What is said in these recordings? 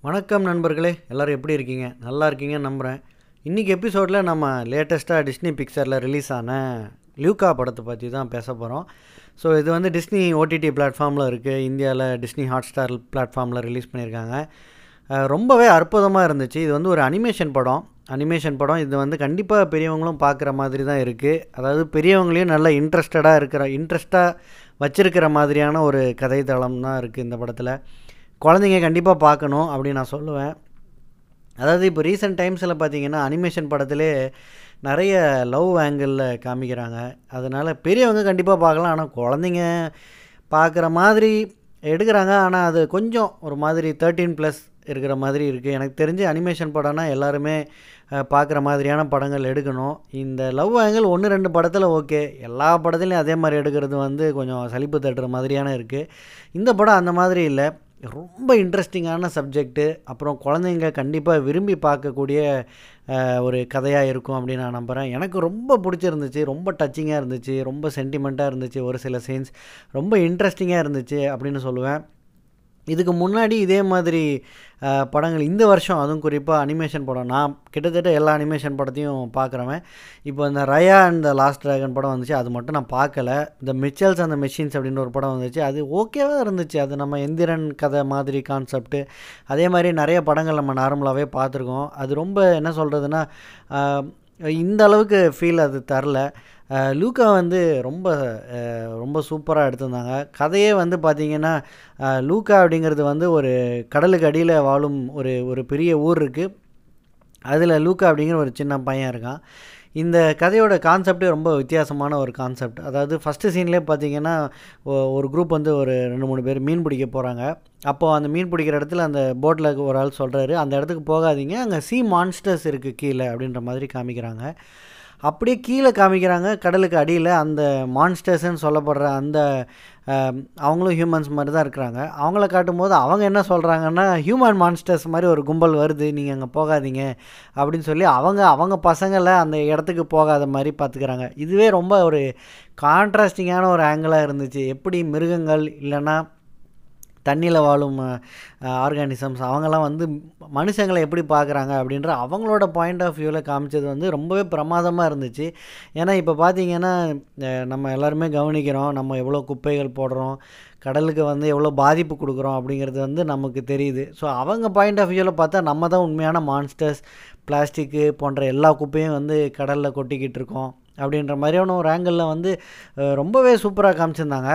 வணக்கம் நண்பர்களே எல்லோரும் எப்படி இருக்கீங்க நல்லா இருக்கீங்கன்னு நம்புகிறேன் இன்றைக்கி எபிசோடில் நம்ம லேட்டஸ்ட்டாக டிஸ்னி பிக்சரில் ரிலீஸ் ஆன லியூகா படத்தை பற்றி தான் பேச போகிறோம் ஸோ இது வந்து டிஸ்னி ஓடிடி பிளாட்ஃபார்மில் இருக்குது இந்தியாவில் டிஸ்னி ஹாட் ஸ்டார் பிளாட்ஃபார்மில் ரிலீஸ் பண்ணியிருக்காங்க அஹ் ரொம்பவே அற்புதமாக இருந்துச்சு இது வந்து ஒரு அனிமேஷன் படம் அனிமேஷன் படம் இது வந்து கண்டிப்பாக பெரியவங்களும் பார்க்குற மாதிரி தான் இருக்குது அதாவது பெரியவங்களையும் நல்ல இன்ட்ரெஸ்டடாக இருக்கிற இன்ட்ரெஸ்ட்டாக வச்சிருக்கிற மாதிரியான ஒரு கதை தளம் தான் இருக்குது இந்த படத்தில் குழந்தைங்க கண்டிப்பாக பார்க்கணும் அப்படின்னு நான் சொல்லுவேன் அதாவது இப்போ ரீசெண்ட் டைம்ஸில் பார்த்தீங்கன்னா அனிமேஷன் படத்திலே நிறைய லவ் ஆங்கிளில் காமிக்கிறாங்க அதனால் பெரியவங்க கண்டிப்பாக பார்க்கலாம் ஆனால் குழந்தைங்க பார்க்குற மாதிரி எடுக்கிறாங்க ஆனால் அது கொஞ்சம் ஒரு மாதிரி தேர்ட்டீன் ப்ளஸ் இருக்கிற மாதிரி இருக்குது எனக்கு தெரிஞ்சு அனிமேஷன் படம்னா எல்லாருமே அஹ், பார்க்குற மாதிரியான படங்கள் எடுக்கணும் இந்த லவ் ஆங்கிள் ஒன்று ரெண்டு படத்தில் ஓகே எல்லா படத்துலையும் அதே மாதிரி எடுக்கிறது வந்து கொஞ்சம் சலிப்பு தட்டுற மாதிரியான இருக்குது இந்த படம் அந்த மாதிரி இல்லை ரொம்ப இன்ட்ரெஸ்டிங்கான சப்ஜெக்ட்டு அப்புறம் குழந்தைங்க கண்டிப்பாக விரும்பி பார்க்கக்கூடிய அஹ், ஒரு கதையாக இருக்கும் அப்படின்னு நான் நம்புகிறேன் எனக்கு ரொம்ப பிடிச்சிருந்துச்சு ரொம்ப டச்சிங்காக இருந்துச்சு ரொம்ப சென்டிமெண்ட்டாக இருந்துச்சு ஒரு சில சீன்ஸ் ரொம்ப இன்ட்ரெஸ்டிங்காக இருந்துச்சு அப்படின்னு சொல்லுவேன் இதுக்கு முன்னாடி இதே மாதிரி அஹ், படங்கள் இந்த வருஷம் அதுவும் குறிப்பாக அனிமேஷன் படம் நான் கிட்டத்தட்ட எல்லா அனிமேஷன் படத்தையும் பார்க்குறவன் இப்போ இந்த Raya and the last dragon படம் வந்துச்சு அது மட்டும் நான் பார்க்கல இந்த மிச்சல்ஸ் அந்த மெஷின்ஸ் அப்படின்னு ஒரு படம் வந்துச்சு அது ஓகேவாக இருந்துச்சு அது நம்ம எந்திரன் கதை மாதிரி கான்செப்ட்டு அதே மாதிரி நிறைய படங்கள் நம்ம நார்மலாகவே பார்த்துருக்கோம் அது ரொம்ப என்ன சொல்கிறதுனா இந்த அளவுக்கு ஃபீல் அது தரல அஹ், லூக்கா வந்து ரொம்ப அஹ், ரொம்ப சூப்பராக எடுத்திருந்தாங்க கதையே வந்து பார்த்திங்கன்னா அஹ், லூக்கா அப்படிங்கிறது வந்து ஒரு கடலுக்கு அடியில் வாழும் ஒரு ஒரு பெரிய ஊர் இருக்குது அதில் லூக்கா அப்படிங்கிற ஒரு சின்ன பையன் இருக்கான் இந்த கதையோட கான்செப்டே ரொம்ப வித்தியாசமான ஒரு கான்செப்ட் அதாவது ஃபஸ்ட்டு சீன்லேயே பார்த்தீங்கன்னா ஒ- ஒரு குரூப் வந்து ஒரு ரெண்டு மூணு பேர் மீன் பிடிக்க போகிறாங்க அப்போது அந்த மீன் பிடிக்கிற இடத்துல அந்த போட்டில் ஒரு ஆள் சொல்கிறாரு அந்த இடத்துக்கு போகாதீங்க அங்கே சீ மான்ஸ்டர்ஸ் இருக்குது கீழே அப்படின்ற மாதிரி காமிக்கிறாங்க அப்படியே கீழே காமிக்கிறாங்க கடலுக்கு அடியில் அந்த மான்ஸ்டர்ஸ்ன்னு சொல்லப்படுற அந்த அஹ், அவங்களும் ஹியூமன்ஸ் மாதிரி தான் இருக்கிறாங்க அவங்கள காட்டும்போது அவங்க என்ன சொல்கிறாங்கன்னா ஹியூமன் மான்ஸ்டர்ஸ் மாதிரி ஒரு கும்பல் வருது நீங்கள் அங்கே போகாதீங்க அப்படின்னு சொல்லி அவங்க அவங்க பசங்களை அந்த இடத்துக்கு போகாத மாதிரி பார்த்துக்கிறாங்க இதுவே ரொம்ப ஒரு கான்ட்ராஸ்டிங்கான ஒரு ஆங்கிளாக இருந்துச்சு எப்படி மிருகங்கள் இல்லைன்னா தண்ணியில் வாழும் ஆர்கானிசம்ஸ் அவங்கெல்லாம் வந்து மனுஷங்களை எப்படி பார்க்குறாங்க அப்படின்ற அவங்களோட பாயிண்ட் ஆஃப் வியூவில் காமிச்சது வந்து ரொம்பவே பிரமாதமாக இருந்துச்சு ஏன்னா இப்போ பார்த்தீங்கன்னா அஹ், நம்ம எல்லாருமே கவனிக்கிறோம் நம்ம எவ்வளோ குப்பைகள் போடுறோம் கடலுக்கு வந்து எவ்வளோ பாதிப்பு கொடுக்குறோம் அப்படிங்கிறது வந்து நமக்கு தெரியுது ஸோ அவங்க பாயிண்ட் ஆஃப் வியூவில் பார்த்தா நம்ம தான் உண்மையான மான்ஸ்டர்ஸ் பிளாஸ்டிக்கு போன்ற எல்லா குப்பையும் வந்து கடலில் கொட்டிக்கிட்டு இருக்கோம் அப்படின்ற மாதிரியான ஒரு ஆங்கிளில் வந்து அஹ், ரொம்பவே சூப்பராக காமிச்சிருந்தாங்க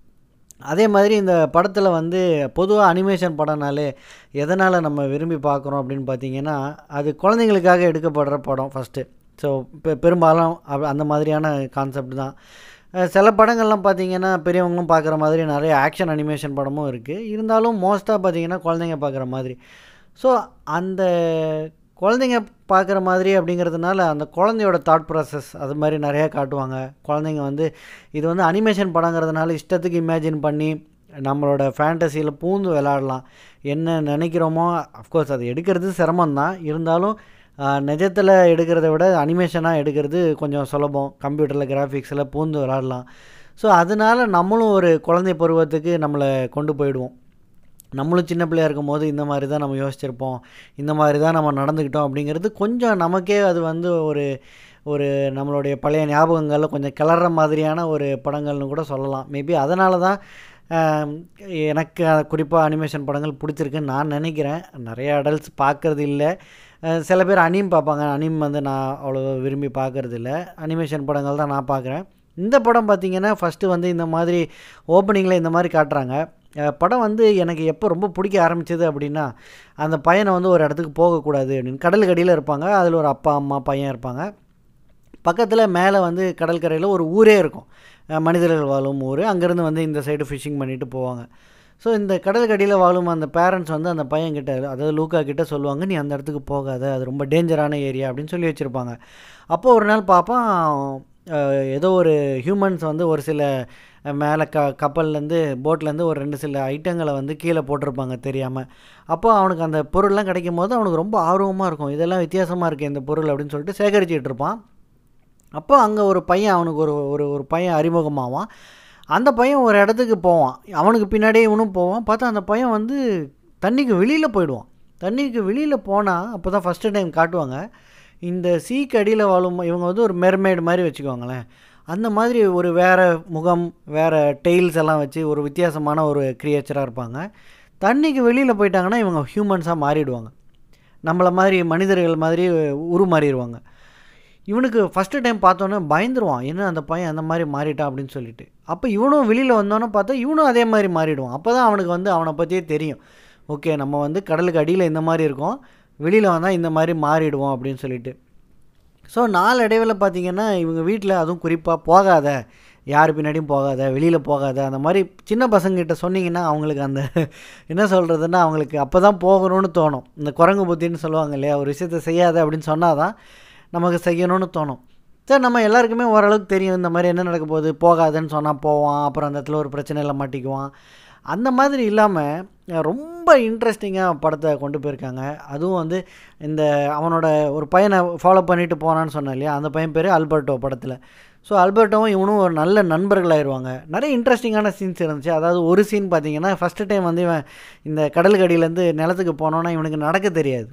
அதே மாதிரி இந்த படத்தில் வந்து பொதுவாக அனிமேஷன் படம்னாலே எதனால் நம்ம விரும்பி பார்க்குறோம் அப்படின்னு பார்த்தீங்கன்னா அது குழந்தைங்களுக்காக எடுக்கப்படுற படம் ஃபஸ்ட்டு ஸோ பெ பெரும்பாலும் அப்ப- அந்த மாதிரியான கான்செப்ட் தான் அஹ் சில படங்கள்லாம் பார்த்தீங்கன்னா பெரியவங்களும் பார்க்குற மாதிரி நிறைய ஆக்ஷன் அனிமேஷன் படமும் இருக்குது இருந்தாலும் மோஸ்ட்டாக பார்த்தீங்கன்னா குழந்தைங்க பார்க்குற மாதிரி ஸோ அந்த குழந்தைங்க பார்க்குற மாதிரி அப்படிங்கிறதுனால அந்த குழந்தையோட தாட் ப்ராசஸ் அது மாதிரி நிறையா காட்டுவாங்க குழந்தைங்க வந்து இது வந்து அனிமேஷன் படங்கிறதுனால இஷ்டத்துக்கு இமேஜின் பண்ணி நம்மளோட ஃபேண்டசியில் பூந்து விளாடலாம் என்ன நினைக்கிறோமோ அஃப்கோர்ஸ் அது எடுக்கிறது சிரமம்தான் இருந்தாலும் நிஜத்தில் எடுக்கிறத விட அனிமேஷனாக எடுக்கிறது கொஞ்சம் சுலபம் கம்ப்யூட்டரில் கிராஃபிக்ஸில் பூந்து விளாடலாம் ஸோ அதனால நம்மளும் ஒரு குழந்தை பருவத்துக்கு நம்மளை கொண்டு போயிடுவோம் நம்மளும் சின்ன பிள்ளையா இருக்கும்போது இந்த மாதிரி தான் நம்ம யோசிச்சிருப்போம் இந்த மாதிரி தான் நம்ம நடந்துக்கிட்டோம் அப்படிங்கிறது கொஞ்சம் நமக்கே அது வந்து ஒரு ஒரு நம்மளுடைய பழைய ஞாபகங்களில் கொஞ்சம் கிளற மாதிரியான ஒரு படங்கள்னு கூட சொல்லலாம் மேபி அதனால தான் ஆம், எனக்கு குறிப்பாக அனிமேஷன் படங்கள் பிடிச்சிருக்குன்னு நான் நினைக்கிறேன் நிறைய அடல்ட்ஸ் பார்க்கறது இல்லை அஹ், சில பேர் அனிம் பார்ப்பாங்க அனிம் வந்து நான் அவ்வளோ விரும்பி பார்க்கறது இல்லை அனிமேஷன் படங்கள் தான் நான் பார்க்குறேன் இந்த படம் பார்த்திங்கன்னா ஃபஸ்ட்டு வந்து இந்த மாதிரி ஓப்பனிங்கில் இந்த மாதிரி காட்டுறாங்க அஹ் படம் வந்து எனக்கு எப்போ ரொம்ப பிடிக்க ஆரம்பிச்சது அப்படின்னா அந்த பையனை வந்து ஒரு இடத்துக்கு போகக்கூடாது அப்படின்னு கடலுக்கு அடியில் இருப்பாங்க அதில் ஒரு அப்பா அம்மா பையன் இருப்பாங்க பக்கத்தில் மேலே வந்து கடற்கரையில் ஒரு ஊரே இருக்கும் அஹ் மனிதர்கள் வாழும் ஊர் அங்கேருந்து வந்து இந்த சைடு ஃபிஷிங் பண்ணிட்டு போவாங்க ஸோ இந்த கடலுக்கு அடியில் வாழும் அந்த பேரண்ட்ஸ் வந்து அந்த பையன்கிட்ட அதாவது லூக்கா கிட்ட சொல்லுவாங்க நீ அந்த இடத்துக்கு போகாத அது ரொம்ப டேஞ்சரான ஏரியா அப்படின்னு சொல்லி வச்சுருப்பாங்க அப்போது ஒரு நாள் பார்ப்பான் அஹ் ஏதோ ஒரு ஹியூமன்ஸ் வந்து ஒரு சில மேலே க கப்பல்லேருந்து போட்லேருந்து ஒரு ரெண்டு சில ஐட்டங்களை வந்து கீழே போட்டிருப்பாங்க தெரியாமல் அப்போ அவனுக்கு அந்த பொருள்லாம் கிடைக்கும் போது அவனுக்கு ரொம்ப ஆர்வமாக இருக்கும் இதெல்லாம் வித்தியாசமாக இருக்குது இந்த பொருள் அப்படின்னு சொல்லிட்டு சேகரிச்சிட்டு இருப்பான் அப்போ அங்கே ஒரு பையன் அவனுக்கு ஒரு ஒரு ஒரு பையன் அறிமுகமாவான் அந்த பையன் ஒரு இடத்துக்கு போவான் அவனுக்கு பின்னாடியே இவனும் போவான் பார்த்தா அந்த பையன் வந்து தண்ணிக்கு வெளியில் போயிடுவான் தண்ணிக்கு வெளியில் போனால் அப்போ தான் ஃபஸ்ட்டு டைம் காட்டுவாங்க இந்த சீக்கு அடியில் வாழும் இவங்க வந்து ஒரு மெர்மேடு மாதிரி வச்சுக்கோங்களேன் அந்த மாதிரி ஒரு வேறு முகம் வேறு டெய்ல்ஸ் எல்லாம் வச்சு ஒரு வித்தியாசமான ஒரு கிரியேச்சராக இருப்பாங்க தண்ணிக்கு வெளியில் போயிட்டாங்கன்னா இவங்க ஹியூமன்ஸாக மாறிடுவாங்க நம்மளை மாதிரி மனிதர்கள் மாதிரி உருமாறிடுவாங்க இவனுக்கு ஃபஸ்ட்டு டைம் பார்த்தோன்னே பயந்துருவான் என்ன அந்த பையன் அந்த மாதிரி மாறிட்டான் அப்படின்னு சொல்லிட்டு அப்போ இவனும் வெளியில் வந்தோன்னே பார்த்தா இவனும் அதே மாதிரி மாறிடுவான் அப்போ தான் அவனுக்கு வந்து அவனை பற்றியே தெரியும் ஓகே நம்ம வந்து கடலுக்கு அடியில் இந்த மாதிரி இருக்கோம் வெளியில் வந்தால் இந்த மாதிரி மாறிடுவோம் அப்படின்னு சொல்லிட்டு ஸோ நாளடைவில் பார்த்தீங்கன்னா இவங்க வீட்டில் அதுவும் குறிப்பாக போகாத யார் பின்னாடியும் போகாத வெளியில் போகாத அந்த மாதிரி சின்ன பசங்ககிட்ட சொன்னீங்கன்னா அவங்களுக்கு அந்த என்ன சொல்கிறதுன்னா அவங்களுக்கு அப்போ தான் போகணும்னு தோணும் இந்த குரங்கு புத்தின்னு சொல்லுவாங்க இல்லையா ஒரு விஷயத்த செய்யாத அப்படின்னு சொன்னால் தான் நமக்கு செய்யணும்னு தோணும் சார் நம்ம எல்லாருக்குமே ஓரளவுக்கு தெரியும் இந்த மாதிரி என்ன நடக்க போகுது போகாதுன்னு சொன்னால் போவான் அப்புறம் அந்த இடத்துல ஒரு பிரச்சனையில் மாட்டிக்குவான் அந்த மாதிரி இல்லாமல் ரொம்ப இன்ட்ரெஸ்டிங்காக படத்தை கொண்டு போயிருக்காங்க அதுவும் வந்து இந்த அவனோட ஒரு பையனை ஃபாலோ பண்ணிட்டு போனான்னு சொன்னேன் இல்லையா அந்த பையன் பேர் அல்பர்ட்டோ படத்தில் ஸோ அல்பர்ட்டோவும் இவனும் ஒரு நல்ல நண்பர்களாயிருவாங்க நிறைய இன்ட்ரெஸ்டிங்கான சீன்ஸ் இருந்துச்சு அதாவது ஒரு சீன் பார்த்தீங்கன்னா ஃபஸ்ட்டு டைம் வந்து இவன் இந்த கடலுக்கு அடியிலேருந்து நிலத்துக்கு போனோன்னா இவனுக்கு நடக்க தெரியாது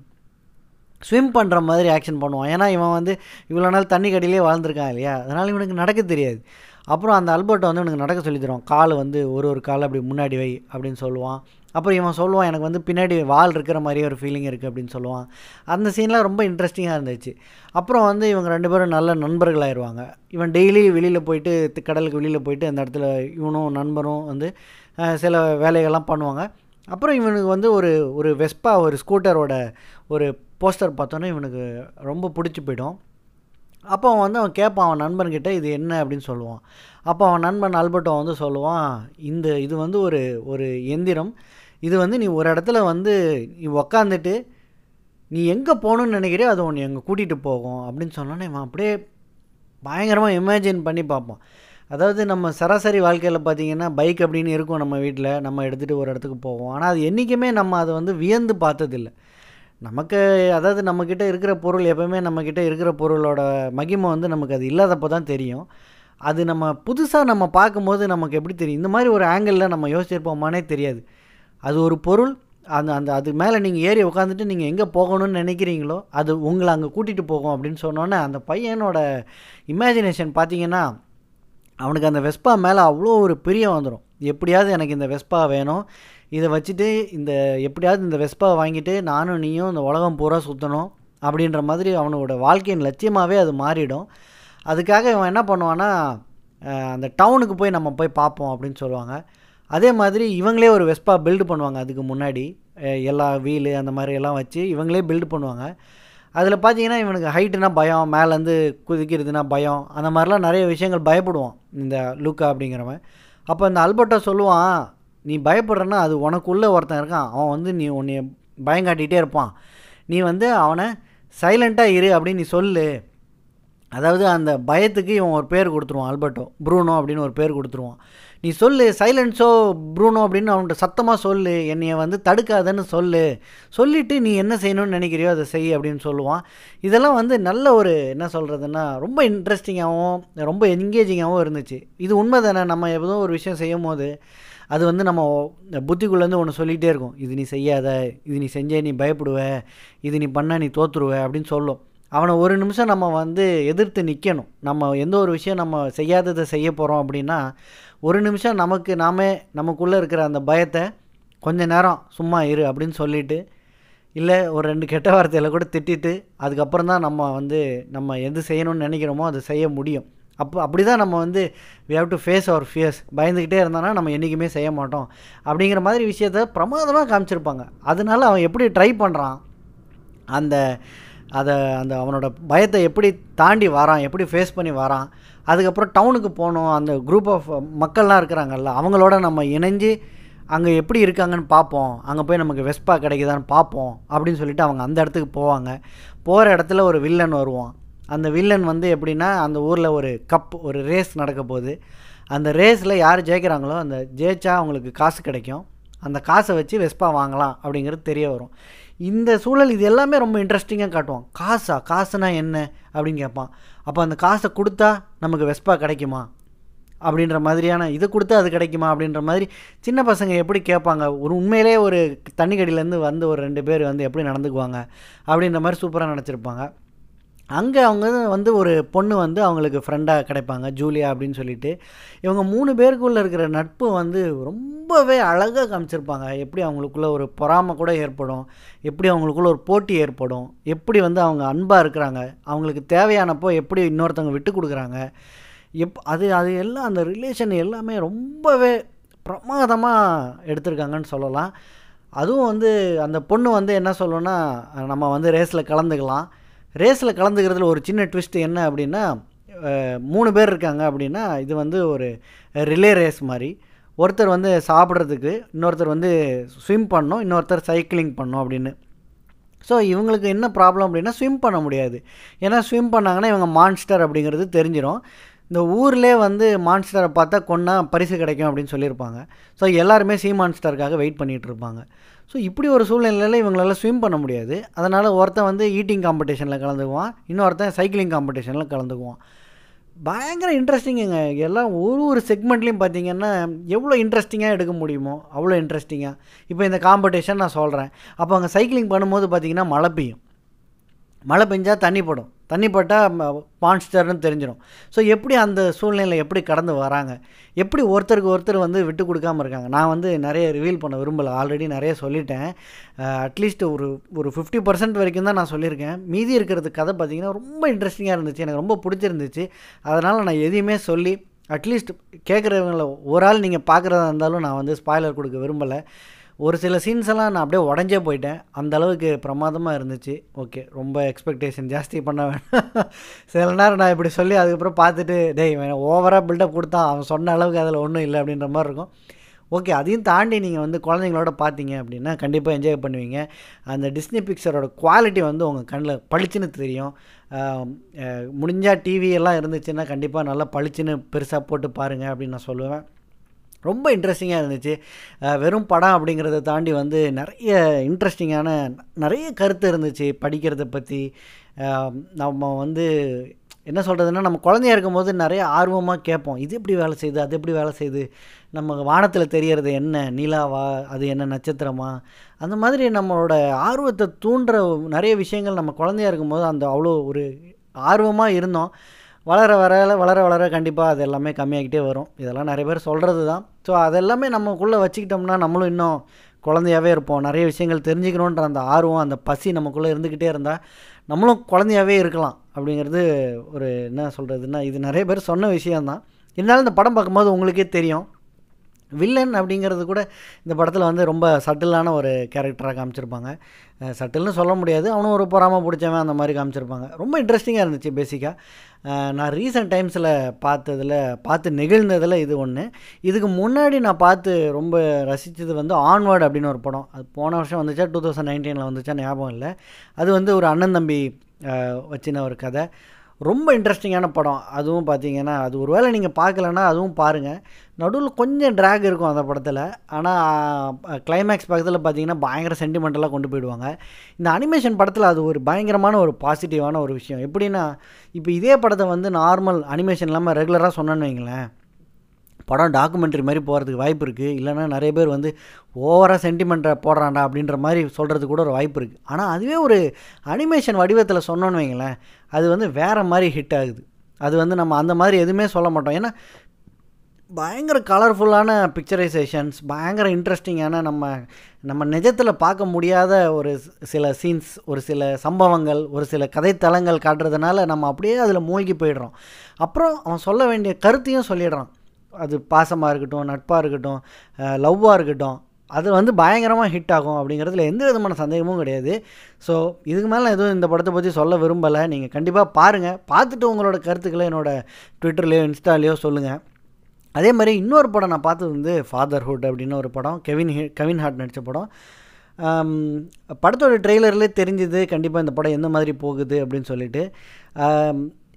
ஸ்விம் பண்ணுற மாதிரி ஆக்ஷன் பண்ணுவான் ஏன்னா இவன் வந்து இவ்வளோ நாள் தண்ணி கடியிலே வாழ்ந்துருக்கான் இல்லையா அதனால் இவனுக்கு நடக்க தெரியாது அப்புறம் அந்த அல்பர்ட்டை வந்து இவனுக்கு நடக்க சொல்லி தருவான் கால் வந்து ஒரு ஒரு கால் அப்படி முன்னாடி வை அப்படின்னு சொல்லுவான் அப்புறம் இவன் சொல்லுவான் எனக்கு வந்து பின்னாடி வால் இருக்கிற மாதிரியே ஒரு ஃபீலிங் இருக்குது அப்படின்னு சொல்லுவான் அந்த சீன்லாம் ரொம்ப இன்ட்ரெஸ்டிங்காக இருந்துச்சு அப்புறம் வந்து இவங்க ரெண்டு பேரும் நல்ல நண்பர்களாயிருவாங்க இவன் டெய்லி வெளியில் போயிட்டு தி- கடலுக்கு வெளியில் போயிட்டு அந்த இடத்துல இவனும் நண்பரும் வந்து அஹ், சில வேலைகள்லாம் பண்ணுவாங்க அப்புறம் இவனுக்கு வந்து ஒரு ஒரு வெஸ்பா ஒரு ஸ்கூட்டரோட ஒரு போஸ்டர் பார்த்தோன்னே இவனுக்கு ரொம்ப பிடிச்சி போயிடும் அப்போ அவன் வந்து அவன் கேட்பான் அவன் நண்பன்கிட்ட இது என்ன அப்படின்னு சொல்லுவான் அப்போ அவன் நண்பன் அல்பர்ட்டோ வந்து சொல்லுவான் இந்த இது வந்து ஒரு ஒரு எந்திரம் இது வந்து நீ ஒரு இடத்துல வந்து நீ உக்காந்துட்டு நீ எங்கே போகணுன்னு நினைக்கிறியோ அது உன்னை எங்கே கூட்டிகிட்டு போகும் அப்படின்னு சொன்னோன்னே இவன் அப்படியே பயங்கரமாக இமேஜின் பண்ணி பார்ப்போம் அதாவது நம்ம சராசரி வாழ்க்கையில் பார்த்தீங்கன்னா பைக் அப்படின்னு இருக்கும் நம்ம வீட்டில் நம்ம எடுத்துகிட்டு ஒரு இடத்துக்கு போவோம் ஆனால் அது என்றைக்குமே நம்ம அதை வந்து வியந்து பார்த்ததில்ல நமக்கு அதாவது நம்மக்கிட்ட இருக்கிற பொருள் எப்போவுமே நம்மக்கிட்ட இருக்கிற பொருளோட மகிமை வந்து நமக்கு அது இல்லாதப்போ தான் தெரியும் அது நம்ம புதுசாக நம்ம பார்க்கும்போது நமக்கு எப்படி தெரியும் இந்த மாதிரி ஒரு ஆங்கிளில் நம்ம யோசிச்சிருப்போமானே தெரியாது அது ஒரு பொருள் அந்த அந்த அது மேலே நீங்கள் ஏறி உட்காந்துட்டு நீங்கள் எங்கே போகணும்னு நினைக்கிறீங்களோ அது உங்களை அங்கே கூட்டிகிட்டு போகும் அப்படின்னு சொன்னோன்னே அந்த பையனோட இமேஜினேஷன் பார்த்தீங்கன்னா அவனுக்கு அந்த வெஸ்பா மேலே அவ்வளோ ஒரு பிரியம் வந்துடும் எப்படியாவது எனக்கு இந்த வெஸ்பா வேணும் இதை வச்சுட்டு இந்த எப்படியாவது இந்த வெஸ்பா வாங்கிட்டு நானும் நீயும் இந்த உலகம் பூரா சுற்றணும் அப்படின்ற மாதிரி அவனோட வாழ்க்கையின் லட்சியமாகவே அது மாறிடும் அதுக்காக இவன் என்ன பண்ணுவான்னா அஹ், அந்த டவுனுக்கு போய் நம்ம போய் பார்ப்போம் அப்படின்னு சொல்லுவாங்க அதே மாதிரி இவங்களே ஒரு வெஸ்பா பில்டு பண்ணுவாங்க அதுக்கு முன்னாடி அஹ், எல்லா வீலு அந்த மாதிரி எல்லாம் வச்சு இவங்களே பில்டு பண்ணுவாங்க அதில் பார்த்தீங்கன்னா இவனுக்கு ஹைட்டுனா பயம் மேலேருந்து குதிக்கிறதுனா பயம் அந்த மாதிரிலாம் நிறைய விஷயங்கள் பயப்படுவான் இந்த லூக்கா அப்படிங்கிறவன் அப்போ இந்த அல்பர்ட்டோ சொல்லுவான் நீ பயப்படுறன்னா அது உனக்குள்ளே ஒருத்தன் இருக்கான் அவன் வந்து நீ உன்னை பயங்காட்டிகிட்டே இருப்பான் நீ வந்து அவனை சைலண்ட்டாக இரு அப்படின்னு நீ சொல்லு அதாவது அந்த பயத்துக்கு இவன் ஒரு பேர் கொடுத்துருவான் அல்பர்ட்டோ ப்ரூனோ அப்படின்னு ஒரு பேர் கொடுத்துருவான் நீ சொல்லு சைலன்ஸோ ப்ரூனோ அப்படின்னு அவன்கிட்ட சத்தமாக சொல்லு என்னைய வந்து தடுக்காதன்னு சொல்லு சொல்லிவிட்டு நீ என்ன செய்யணும்னு நினைக்கிறியோ அதை செய் அப்படின்னு சொல்லுவான் இதெல்லாம் வந்து நல்ல ஒரு என்ன சொல்கிறதுன்னா ரொம்ப இன்ட்ரெஸ்டிங்காகவும் ரொம்ப என்கேஜிங்காகவும் இருந்துச்சு இது உண்மை தானே நம்ம ஏதோ ஒரு விஷயம் செய்யும் போது அது வந்து நம்ம புத்திக்குள்ளேருந்து ஒன்று சொல்லிகிட்டே இருக்கும் இது நீ செய்யாத இது நீ செஞ்சே நீ பயப்படுவ இது நீ பண்ண நீ தோற்றுருவ அப்படின்னு சொல்லும் அவனை ஒரு நிமிஷம் நம்ம வந்து எதிர்த்து நிற்கணும் நம்ம எந்த ஒரு விஷயம் நம்ம செய்யாததை செய்ய போகிறோம் அப்படின்னா ஒரு நிமிஷம் நமக்கு நாமே நமக்குள்ளே இருக்கிற அந்த பயத்தை கொஞ்ச நேரம் சும்மா இரு அப்படின்னு சொல்லிட்டு இல்லை ஒரு ரெண்டு கெட்ட வார்த்தையில் கூட திட்டிட்டு அதுக்கப்புறம் தான் நம்ம வந்து நம்ம எது செய்யணும்னு நினைக்கிறோமோ அதை செய்ய முடியும் அப்போ அப்படி தான் நம்ம வந்து we have to face our fears பயந்துக்கிட்டே இருந்தோன்னா நம்ம என்றைக்குமே செய்ய மாட்டோம் அப்படிங்கிற மாதிரி விஷயத்த பிரமாதமாக காமிச்சிருப்பாங்க அதனால அவன் எப்படி ட்ரை பண்ணுறான் அந்த அதை அந்த அவனோட பயத்தை எப்படி தாண்டி வரான் எப்படி ஃபேஸ் பண்ணி வரான் அதுக்கப்புறம் டவுனுக்கு போகணும் அந்த குரூப் ஆஃப் மக்கள்லாம் இருக்கிறாங்கல்ல அவங்களோட நம்ம இணைஞ்சு அங்கே எப்படி இருக்காங்கன்னு பார்ப்போம் அங்கே போய் நமக்கு வெஸ்பா கிடைக்குதான்னு பார்ப்போம் அப்படின்னு சொல்லிட்டு அவங்க அந்த இடத்துக்கு போவாங்க போகிற இடத்துல ஒரு வில்லன் வருவான் அந்த வில்லன் வந்து எப்படின்னா அந்த ஊரில் ஒரு கப் ஒரு ரேஸ் நடக்க போகுது அந்த ரேஸில் யார் ஜெயிக்கிறாங்களோ அந்த ஜெயிச்சா அவங்களுக்கு காசு கிடைக்கும் அந்த காசை வச்சு வெஸ்பா வாங்கலாம் அப்படிங்கிறது தெரிய வரும் இந்த சூழல் இது எல்லாமே ரொம்ப இன்ட்ரெஸ்டிங்காக காட்டுவான் காசா காசுனா என்ன அப்படின்னு கேட்பான் அப்போ அந்த காசை கொடுத்தா நமக்கு வெஸ்பா கிடைக்குமா அப்படின்ற மாதிரியான இதை கொடுத்து அது கிடைக்குமா அப்படின்ற மாதிரி சின்ன பசங்க எப்படி கேட்பாங்க ஒரு உண்மையிலே ஒரு தண்ணி கடியிலேருந்து வந்து ஒரு ரெண்டு பேர் வந்து எப்படி நடந்துக்குவாங்க அப்படின்ற மாதிரி சூப்பராக நினச்சிருப்பாங்க அங்கே அவங்க வந்து ஒரு பொண்ணு வந்து அவங்களுக்கு ஃப்ரெண்டாக கிடைப்பாங்க ஜூலியா அப்படின்னு சொல்லிட்டு இவங்க மூணு பேருக்குள்ளே இருக்கிற நட்பு வந்து ரொம்பவே அழகாக காமிச்சிருப்பாங்க எப்படி அவங்களுக்குள்ள ஒரு பொறாமை கூட ஏற்படும் எப்படி அவங்களுக்குள்ள ஒரு போட்டி ஏற்படும் எப்படி வந்து அவங்க அன்பாக இருக்கிறாங்க அவங்களுக்கு தேவையானப்போ எப்படி இன்னொருத்தவங்க விட்டு கொடுக்குறாங்க எப் அது அது எல்லாம் அந்த ரிலேஷன் எல்லாமே ரொம்பவே பிரமாதமாக எடுத்திருக்காங்கன்னு சொல்லலாம் அதுவும் வந்து அந்த பொண்ணு வந்து என்ன சொல்லணும்னா நம்ம வந்து ரேஸில் கலந்துக்கலாம் ரேஸில் கலந்துக்கிறதுல ஒரு சின்ன ட்விஸ்ட் என்ன அப்படின்னா அஹ், மூணு பேர் இருக்காங்க அப்படின்னா இது வந்து ஒரு ரிலே ரேஸ் மாதிரி ஒருத்தர் வந்து சாப்பிட்றதுக்கு இன்னொருத்தர் வந்து ஸ்விம் பண்ணணும் இன்னொருத்தர் சைக்கிளிங் பண்ணணும் அப்படின்னு ஸோ இவங்களுக்கு என்ன ப்ராப்ளம் அப்படின்னா ஸ்விம் பண்ண முடியாது ஏன்னா ஸ்விம் பண்ணாங்கன்னா இவங்க மான்ஸ்டர் அப்படிங்கிறது தெரிஞ்சிடும் இந்த ஊர்லேயே வந்து மான்ஸ்டரை பார்த்தா கொன்னா பரிசு கிடைக்கும் அப்படின்னு சொல்லியிருப்பாங்க ஸோ எல்லாருமே சி மான்ஸ்டருக்காக வெயிட் பண்ணிகிட்டு இருப்பாங்க ஸோ இப்படி ஒரு சூழ்நிலையில் இவங்களால ஸ்விம் பண்ண முடியாது அதனால் ஒருத்தன் வந்து ஈட்டிங் காம்படிஷனில் கலந்துக்குவான் இன்னொருத்தன் சைக்கிளிங் காம்படிஷனில் கலந்துக்குவான் பயங்கர இன்ட்ரெஸ்டிங்குங்க எல்லாம் ஒரு ஒரு செக்மெண்ட்லேயும் பார்த்தீங்கன்னா எவ்வளோ இன்ட்ரெஸ்டிங்காக எடுக்க முடியுமோ அவ்வளோ இன்ட்ரெஸ்டிங்காக இப்போ இந்த காம்படிஷன் நான் சொல்கிறேன் அப்போ அங்கே சைக்கிளிங் பண்ணும்போது பார்த்தீங்கன்னா மழை பெய்யும் மழை பெஞ்சால் தண்ணி படும் தண்ணி பட்டால் மான்ஸ்டர்னு தெரிஞ்சிடும் ஸோ எப்படி அந்த சூழ்நிலை எப்படி கடந்து வராங்க எப்படி ஒருத்தருக்கு ஒருத்தர் வந்து விட்டு கொடுக்காம இருக்காங்க நான் வந்து நிறைய ரிவீல் பண்ண விரும்பலை ஆல்ரெடி நிறைய சொல்லிட்டேன் அட்லீஸ்ட் ஒரு ஒரு ஃபிஃப்டி பர்சன்ட் வரைக்கும் தான் நான் சொல்லியிருக்கேன் மீதி இருக்கிறது கதை பார்த்திங்கன்னா ரொம்ப இன்ட்ரெஸ்டிங்காக இருந்துச்சு எனக்கு ரொம்ப பிடிச்சிருந்துச்சு அதனால் நான் எதையுமே சொல்லி அட்லீஸ்ட் கேட்குறவங்கள ஒரு ஆள் நீங்கள் பார்க்குறதா இருந்தாலும் நான் வந்து ஸ்பாய்லர் கொடுக்க விரும்பலை ஒரு சில சீன்ஸ் எல்லாம் நான் அப்படியே உடஞ்சே போயிட்டேன் அந்த அளவுக்கு பிரமாதமாக இருந்துச்சு ஓகே ரொம்ப எக்ஸ்பெக்டேஷன் ஜாஸ்தி பண்ண வேணாம் சில நேரம் நான் இப்படி சொல்லி அதுக்கப்புறம் பார்த்துட்டு டேய் வேணாம் ஓவராக பில்டப் கொடுத்தான் அவன் சொன்ன அளவுக்கு அதில் ஒன்றும் இல்லை அப்படின்ற மாதிரி இருக்கும் ஓகே அதையும் தாண்டி நீங்கள் வந்து குழந்தைங்களோட பார்த்தீங்க அப்படின்னா கண்டிப்பாக என்ஜாய் பண்ணுவீங்க அந்த டிஸ்னி பிக்சரோட குவாலிட்டி வந்து உங்கள் கண்ணில் பளிச்சுன்னு தெரியும் முடிஞ்சால் டிவி எல்லாம் இருந்துச்சுன்னா கண்டிப்பாக நல்லா பளிச்சுன்னு பெருசாக போட்டு பாருங்கள் அப்படின்னு நான் சொல்லுவேன் ரொம்ப இன்ட்ரெஸ்டிங்காக இருந்துச்சு அஹ் வெறும் படம் அப்படிங்கிறத தாண்டி வந்து நிறைய இன்ட்ரெஸ்டிங்கான நிறைய கருத்து இருந்துச்சு படிக்கிறத பற்றி அஹ் நம்ம வந்து என்ன சொல்கிறதுன்னா நம்ம குழந்தையா இருக்கும்போது நிறைய ஆர்வமாக கேட்போம் இது எப்படி வேலை செய்யுது அது எப்படி வேலை செய்யுது நம்ம வானத்தில் தெரியறது என்ன நிலாவா அது என்ன நட்சத்திரமா அந்த மாதிரி நம்மளோட ஆர்வத்தை தூண்டுற நிறைய விஷயங்கள் நம்ம குழந்தையா இருக்கும்போது அந்த அவ்வளோ ஒரு ஆர்வமாக இருந்தோம் வளர வர வளர வளர கண்டிப்பாக அது எல்லாமே கம்மியாகிட்டே வரும் இதெல்லாம் நிறைய பேர் சொல்கிறது தான் ஸோ அதெல்லாமே நமக்குள்ளே வச்சுக்கிட்டோம்னா நம்மளும் இன்னும் குழந்தையாவே இருப்போம் நிறைய விஷயங்கள் தெரிஞ்சுக்கணுன்ற அந்த ஆர்வம் அந்த பசி நமக்குள்ளே இருந்துக்கிட்டே இருந்தால் நம்மளும் குழந்தையாவே இருக்கலாம் அப்படிங்கிறது ஒரு என்ன சொல்கிறதுன்னா இது நிறைய பேர் சொன்ன விஷயந்தான் இருந்தாலும் இந்த படம் பார்க்கும்போது உங்களுக்கே தெரியும் வில்லன் அப்படிங்கிறது கூட இந்த படத்தில் வந்து ரொம்ப சட்டிலான ஒரு கேரக்டராக காமிச்சிருப்பாங்க அஹ் சட்டில்னு சொல்ல முடியாது அவனும் ஒரு பொறாமல் பிடிச்சவன் அந்த மாதிரி காமிச்சிருப்பாங்க ரொம்ப இன்ட்ரெஸ்டிங்காக இருந்துச்சு பேசிக்காக நான் ரீசெண்ட் டைம்ஸில் பார்த்ததில் பார்த்து நெகிழ்ந்ததில் இது ஒன்று இதுக்கு முன்னாடி நான் பார்த்து ரொம்ப ரசித்தது வந்து ஆன்வர்ட் அப்படின்னு ஒரு படம் அது போன வருஷம் வந்துச்சா டூ தௌசண்ட் நைன்டீனில் வந்துச்சா ஞாபகம் இல்லை அது வந்து ஒரு அண்ணன் தம்பி அஹ், வச்சின ஒரு கதை ரொம்ப இன்ட்ரெஸ்டிங்கான படம் அதுவும் பார்த்தீங்கன்னா அது ஒருவேளை நீங்கள் பார்க்கலன்னா அதுவும் பாருங்கள் நடுவில் கொஞ்சம் ட்ராக் இருக்கும் அந்த படத்தில் ஆனால் கிளைமேக்ஸ் பக்கத்தில் பார்த்தீங்கன்னா பயங்கர சென்டிமெண்டலாக கொண்டு போயிடுவாங்க இந்த அனிமேஷன் படத்தில் அது ஒரு பயங்கரமான ஒரு பாசிட்டிவான ஒரு விஷயம் எப்படின்னா இப்போ இதே படத்தை வந்து நார்மல் அனிமேஷன் இல்லாமல் ரெகுலராக சொன்னேன்னு வைங்களேன் படம் டாக்குமெண்ட்ரி மாதிரி போகிறதுக்கு வாய்ப்பு இருக்குது இல்லைன்னா நிறைய பேர் வந்து ஓவராக சென்டிமெண்ட்டை போடுறான்டா அப்படின்ற மாதிரி சொல்கிறதுக்கு கூட ஒரு வாய்ப்பு இருக்குது ஆனால் அதுவே ஒரு அனிமேஷன் வடிவத்தில் சொன்னோன்னு வைங்களேன் அது வந்து வேறு மாதிரி ஹிட் ஆகுது அது வந்து நம்ம அந்த மாதிரி எதுவுமே சொல்ல மாட்டோம் ஏன்னா பயங்கர கலர்ஃபுல்லான பிக்சரைசேஷன்ஸ் பயங்கர இன்ட்ரெஸ்டிங்கான நம்ம நம்ம நிஜத்தில் பார்க்க முடியாத ஒரு சி- சில சீன்ஸ் ஒரு சில சம்பவங்கள் ஒரு சில கதைத்தலங்கள் காட்டுறதுனால நம்ம அப்படியே அதில் மூழ்கி போயிடுறோம் அப்புறம் அவன் சொல்ல வேண்டிய கருத்தையும் சொல்லிடுறான் அது பாசமாக இருக்கட்டும் நட்பாக இருக்கட்டும் லவ்வாக இருக்கட்டும் அது வந்து பயங்கரமாக ஹிட் ஆகும் அப்படிங்கிறதுல எந்த விதமான சந்தேகமும் கிடையாது ஸோ இதுக்கு மேலே எதுவும் இந்த படத்தை பற்றி சொல்ல விரும்பலை நீங்கள் கண்டிப்பாக பாருங்கள் பார்த்துட்டு உங்களோட கருத்துக்களை என்னோட ட்விட்டர்லேயோ இன்ஸ்டாலேயோ சொல்லுங்கள் அதே மாதிரி இன்னொரு படம் நான் பார்த்தது வந்து ஃபாதர்ஹுட் அப்படின்னு ஒரு படம் கெவின் ஹி கெவின் ஹார்ட் நடித்த படம் ஆம், படத்தோட ட்ரெய்லர்லேயே தெரிஞ்சுது கண்டிப்பாக இந்த படம் எந்த மாதிரி போகுது அப்படின்னு சொல்லிட்டு ஆம்,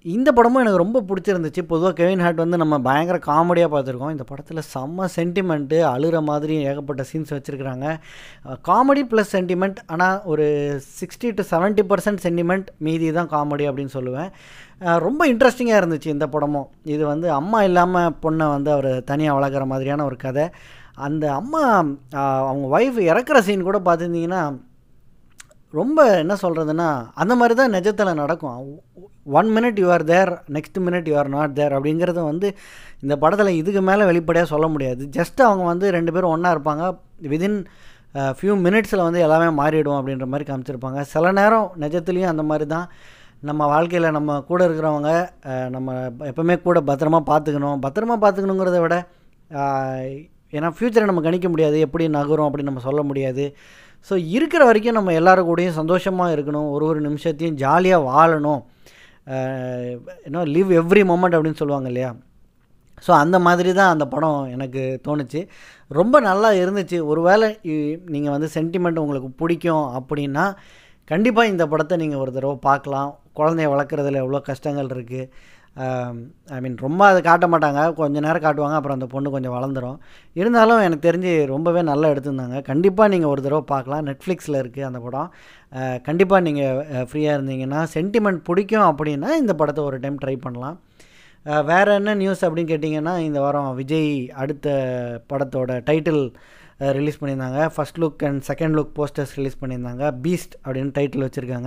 இந்த படமும் எனக்கு ரொம்ப பிடிச்சிருந்துச்சு பொதுவாக கெவின் ஹார்ட் வந்து நம்ம பயங்கர காமெடியாக பார்த்துருக்கோம் இந்த படத்தில் செம்ம சென்டிமெண்ட்டு அழுகிற மாதிரி ஏகப்பட்ட சீன்ஸ் வச்சுருக்குறாங்க காமெடி ப்ளஸ் சென்டிமெண்ட் ஆனால் ஒரு sixty to seventy percent sentiment மீதி தான் காமெடி அப்படின்னு சொல்லுவேன் அஹ் ரொம்ப இன்ட்ரெஸ்டிங்காக இருந்துச்சு இந்த படமும் இது வந்து அம்மா இல்லாமல் பொண்ணை வந்து அவர் தனியாக வளர்க்குற மாதிரியான ஒரு கதை அந்த அம்மா அஹ் அவங்க ஒய்ஃப் இறக்குற சீன் கூட பார்த்துருந்தீங்கன்னா ரொம்ப என்ன சொல்கிறதுனா அந்த மாதிரி தான் நிஜத்தில் நடக்கும் one minute you are there next minute you are not there அப்படிங்கிறத வந்து இந்த படத்தில் இதுக்கு மேலே வெளிப்படையாக சொல்ல முடியாது ஜஸ்ட் அவங்க வந்து ரெண்டு பேரும் ஒன்றா இருப்பாங்க விதின் ஃபியூ மினிட்ஸில் வந்து எல்லாமே மாறிடும் அப்படின்ற மாதிரி காமிச்சிருப்பாங்க சில நேரம் நிஜத்துலேயும் அந்த மாதிரி தான் நம்ம வாழ்க்கையில் நம்ம கூட இருக்கிறவங்க அஹ், நம்ம எப்போவுமே கூட பத்திரமா பார்த்துக்கணும் பத்திரமா பார்த்துக்கணுங்கிறத விட அஹ், ஏன்னா ஃப்யூச்சரை நம்ம கணிக்க முடியாது எப்படி நகரும் அப்படின்னு நம்ம சொல்ல முடியாது ஸோ இருக்கிற வரைக்கும் நம்ம எல்லாரும் கூடயும் சந்தோஷமாக இருக்கணும் ஒரு ஒரு நிமிஷத்தையும் ஜாலியாக வாழணும் ஏன்னா லிவ் எவ்ரி மொமெண்ட் அப்படின்னு சொல்லுவாங்க இல்லையா ஸோ அந்த மாதிரி தான் அந்த படம் எனக்கு தோணுச்சு ரொம்ப நல்லா இருந்துச்சு ஒருவேளை நீங்கள் வந்து சென்டிமெண்ட் உங்களுக்கு பிடிக்கும் அப்படின்னா கண்டிப்பாக இந்த படத்தை நீங்கள் ஒரு தடவை பார்க்கலாம் குழந்தைய வளர்க்குறதுல எவ்வளோ கஷ்டங்கள் இருக்குது ஐ மீன் ரொம்ப அதை காட்ட மாட்டாங்க கொஞ்ச நேரம் காட்டுவாங்க அப்புறம் அந்த பொண்ணு கொஞ்சம் வளர்ந்துரும் இருந்தாலும் எனக்கு தெரிஞ்சு ரொம்பவே நல்லா எடுத்திருந்தாங்க கண்டிப்பாக நீங்கள் ஒரு தடவை பார்க்கலாம் நெட்ஃப்ளிக்ஸில் இருக்குது அந்த படம் கண்டிப்பாக நீங்கள் ஃப்ரீயாக இருந்தீங்கன்னா சென்டிமெண்ட் பிடிக்கும் அப்படின்னா இந்த படத்தை ஒரு டைம் ட்ரை பண்ணலாம் அஹ் வேற என்ன நியூஸ் அப்படின்னு கேட்டிங்கன்னா இந்த வாரம் விஜய் அடுத்த படத்தோட டைட்டில் ரிலீஸ் பண்ணியிருந்தாங்க first look and second look posters release பண்ணியிருந்தாங்க பீஸ்ட் அப்படின்னு டைட்டில் வச்சுருக்காங்க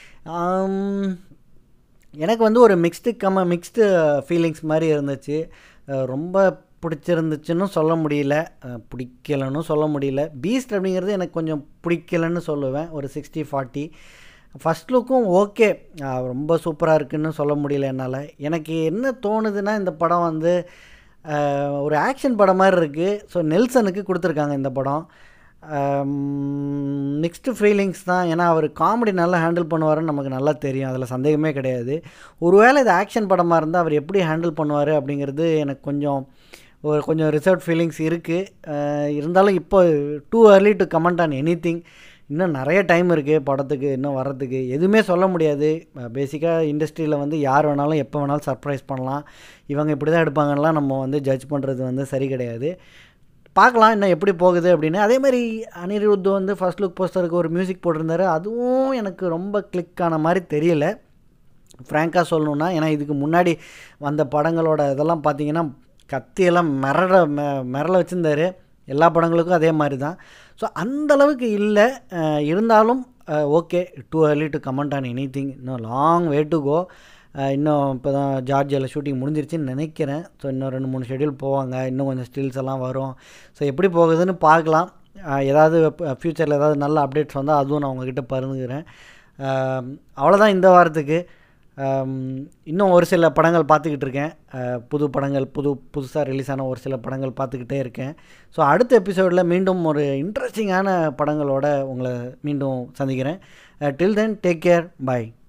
எனக்கு வந்து ஒரு மிக்ஸ்டு கம்ம மிக்ஸ்டு ஃபீலிங்ஸ் மாதிரி இருந்துச்சு அஹ் ரொம்ப பிடிச்சிருந்துச்சுன்னு சொல்ல முடியல அஹ் பிடிக்கலன்னு சொல்ல முடியல பீஸ்ட் அப்படிங்கிறது எனக்கு கொஞ்சம் பிடிக்கலன்னு சொல்லுவேன் ஒரு சிக்ஸ்டி ஃபார்ட்டி ஃபஸ்ட் லுக்கும் ஓகே ரொம்ப சூப்பராக இருக்குன்னு சொல்ல முடியல என்னால் எனக்கு என்ன தோணுதுன்னா இந்த படம் வந்து அஹ், ஒரு ஆக்ஷன் படம் மாதிரி இருக்குது ஸோ நெல்சனுக்கு கொடுத்துருக்காங்க இந்த படம் நெக்ஸ்ட்டு ஃபீலிங்ஸ் தான் ஏன்னா அவர் காமெடி நல்லா ஹேண்டில் பண்ணுவாருன்னு நமக்கு நல்லா தெரியும் அதில் சந்தேகமே கிடையாது ஒருவேளை இது ஆக்ஷன் படமாக இருந்தால் அவர் எப்படி ஹேண்டில் பண்ணுவார் அப்படிங்கிறது எனக்கு கொஞ்சம் ஒரு கொஞ்சம் ரிசர்வ் ஃபீலிங்ஸ் இருக்குது இருந்தாலும் இப்போ too early to comment on any இன்னும் நிறைய டைம் இருக்குது படத்துக்கு இன்னும் வர்றதுக்கு எதுவுமே சொல்ல முடியாது பேசிக்காக இண்டஸ்ட்ரியில் வந்து யார் வேணாலும் எப்போ வேணாலும் சர்ப்ரைஸ் பண்ணலாம் இவங்க இப்படி தான் எடுப்பாங்கலாம் நம்ம வந்து ஜட்ஜ் பண்ணுறது வந்து சரி கிடையாது பார்க்கலாம் இன்னும் எப்படி போகுது அப்படின்னு அதே மாதிரி அனிருத் வந்து ஃபர்ஸ்ட் லுக் போஸ்டருக்கு ஒரு மியூசிக் போட்டிருந்தாரு அதுவும் எனக்கு ரொம்ப கிளிக் ஆன மாதிரி தெரியல ஃப்ராங்காக சொல்லணுன்னா ஏன்னா இதுக்கு முன்னாடி வந்த படங்களோட இதெல்லாம் பார்த்தீங்கன்னா கத்தியெல்லாம் மிரட மெ மிரள வச்சுருந்தாரு எல்லா படங்களுக்கும் அதே மாதிரி தான் ஸோ அந்த அளவுக்கு இல்லை அஹ் இருந்தாலும் okay too early to comment on anything இன்னும் லாங் வே டு கோ இன்னும் இப்போ தான் ஜார்ஜியாவில் ஷூட்டிங் முடிஞ்சிருச்சுன்னு நினைக்கிறேன் ஸோ இன்னும் ரெண்டு மூணு ஷெட்யூல் போவாங்க இன்னும் கொஞ்சம் ஸ்டில்ஸ் எல்லாம் வரும் ஸோ எப்படி போகுதுன்னு பார்க்கலாம் அஹ் ஏதாவது ஃப்யூச்சரில் ஏதாவது நல்ல அப்டேட்ஸ் வந்தால் அதுவும் நான் உங்ககிட்ட பருந்துக்கிறேன் அஹ் அவ்வளோதான் இந்த வாரத்துக்கு அம், இன்னும் ஒரு சில படங்கள் பார்த்துக்கிட்டு இருக்கேன் அஹ், புது படங்கள் புது புதுசாக ரிலீஸ் ஆன ஒரு சில படங்கள் பார்த்துக்கிட்டே இருக்கேன் ஸோ அடுத்த எபிசோடில் மீண்டும் ஒரு இன்ட்ரெஸ்டிங்கான படங்களோட உங்களை மீண்டும் சந்திக்கிறேன் till then take care by